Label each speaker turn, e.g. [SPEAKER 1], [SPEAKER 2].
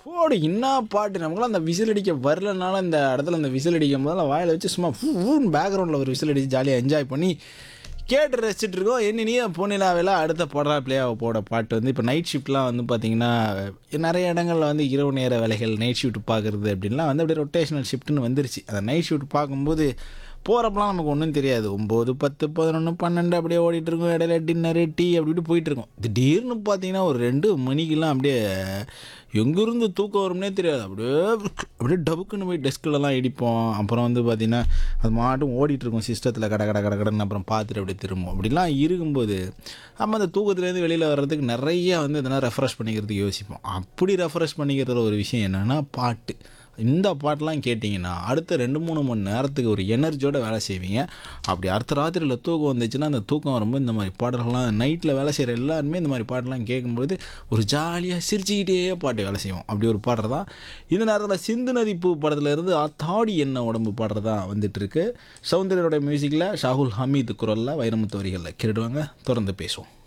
[SPEAKER 1] போடு என்ன பாட்டு நமக்குலாம் அந்த விசில் அடிக்க வரலனால இந்த இடத்துல அந்த விசில் அடிக்கும் போதெல்லாம் வாயில் வச்சு சும்மா ஃபூன் பேக்ரவுண்டில் ஒரு விசில் அடித்து ஜாலியாக என்ஜாய் பண்ணி கேட்டு ரசிச்சுட்டு இருக்கோம் என்ன நீ பொன்னிலாவில் அடுத்த படா பிளேயாவை போட பாட்டு வந்து இப்போ நைட் ஷிஃப்ட்லாம் வந்து பார்த்திங்கன்னா நிறைய இடங்களில் வந்து இரவு நேர வேலைகள் நைட் ஷிஃப்ட் பார்க்குறது அப்படின்லாம் வந்து அப்படியே ரொட்டேஷனல் ஷிஃப்ட்னு வந்துருச்சு அந்த நைட் ஷிஃப்ட் பார்க்கும்போது போகிறப்பலாம் நமக்கு ஒன்றும் தெரியாது ஒம்பது பத்து பதினொன்று பன்னெண்டு அப்படியே ஓடிட்டு இருக்கும் இடையில டின்னரு டீ அப்படி இப்படி போயிட்டு இருக்கும் திடீர்னு பார்த்தீங்கன்னா ஒரு ரெண்டு மணிக்கெல்லாம் அப்படியே எங்கேருந்து தூக்கம் வரும்னே தெரியாது அப்படியே அப்படியே டபுக்குன்னு போய் டெஸ்கிலலாம் இடிப்போம் அப்புறம் வந்து பார்த்திங்கன்னா அது மாட்டும் ஓடிட்டு இருக்கும் சிஸ்டத்தில் கட கட கட கடன்னு அப்புறம் பார்த்துட்டு அப்படியே திரும்பும் அப்படிலாம் இருக்கும்போது நம்ம அந்த தூக்கத்துலேருந்து வெளியில் வர்றதுக்கு நிறைய வந்து இதெல்லாம் ரெஃப்ரெஷ் பண்ணிக்கிறதுக்கு யோசிப்போம் அப்படி ரெஃப்ரெஷ் பண்ணிக்கிறதுல ஒரு விஷயம் என்னென்னா பாட்டு இந்த பாட்டெலாம் கேட்டிங்கன்னா அடுத்த ரெண்டு மூணு மணி நேரத்துக்கு ஒரு எனர்ஜியோட வேலை செய்வீங்க அப்படி அடுத்த ராத்திரியில் தூக்கம் வந்துச்சுன்னா அந்த தூக்கம் வரும்போது இந்த மாதிரி பாடல்கள்லாம் நைட்டில் வேலை செய்கிற எல்லாருமே இந்த மாதிரி பாட்டெல்லாம் கேட்கும்போது ஒரு ஜாலியாக சிரிச்சுக்கிட்டே பாட்டு வேலை செய்வோம் அப்படி ஒரு பாடுறது தான் இந்த நேரத்தில் சிந்து நதி பூ படத்துல இருந்து அத்தாடி என்ன உடம்பு பாடுறது தான் வந்துட்டு இருக்கு சௌந்தர்யோட மியூசிக்கில் ஷாகுல் ஹமீது குரலில் வைரமுத்து வரிகளில் கேட்டுடுவாங்க தொடர்ந்து பேசுவோம்